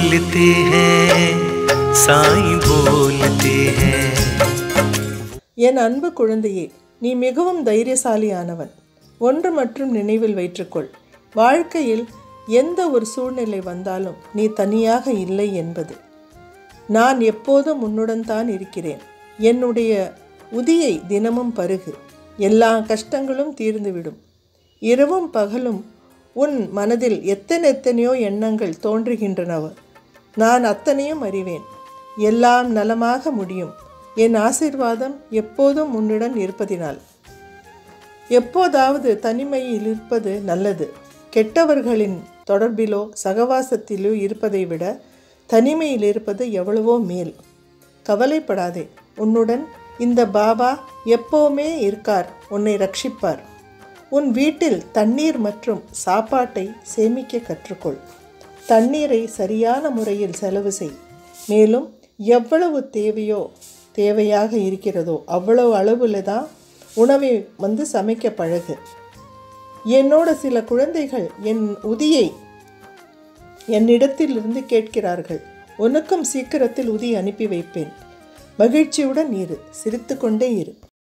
बोलते हैं साईं बोलते हैं என் அன்பு குழந்தையே நீ மிகவும் தைரியசாலியானவன் ஒன்று மற்றும் நினைவில் வைற்றுக்கொள் வாழ்க்கையில் எந்த ஒரு சூழ்நிலை வந்தாலும் நீ தனியாக இல்லை என்பது நான் எப்போதும் உன்னுடன் தான் இருக்கிறேன் என்னுடைய உதியை தினமும் பருகு எல்லா கஷ்டங்களும் தீர்ந்துவிடும் இரவும் பகலும் உன் மனதில் எத்தனை எத்தனையோ எண்ணங்கள் தோன்றுகின்றனவ நான் அத்தனையும் அறிவேன் எல்லாம் நலமாக முடியும் என் ஆசீர்வாதம் எப்போதும் உன்னுடன் இருப்பதினால் எப்போதாவது தனிமையில் இருப்பது நல்லது கெட்டவர்களின் தொடர்பிலோ சகவாசத்திலோ இருப்பதை விட தனிமையில் இருப்பது எவ்வளவோ மேல் கவலைப்படாதே உன்னுடன் இந்த பாபா எப்போவுமே இருக்கார் உன்னை ரட்சிப்பார் உன் வீட்டில் தண்ணீர் மற்றும் சாப்பாட்டை சேமிக்க கற்றுக்கொள் தண்ணீரை சரியான முறையில் செலவு செய் மேலும் எவ்வளவு தேவையோ தேவையாக இருக்கிறதோ அவ்வளவு அளவில் தான் உணவை வந்து சமைக்க பழகு என்னோட சில குழந்தைகள் என் உதியை என்னிடத்திலிருந்து கேட்கிறார்கள் உனக்கும் சீக்கிரத்தில் உதி அனுப்பி வைப்பேன் மகிழ்ச்சியுடன் இரு சிரித்துக்கொண்டே இரு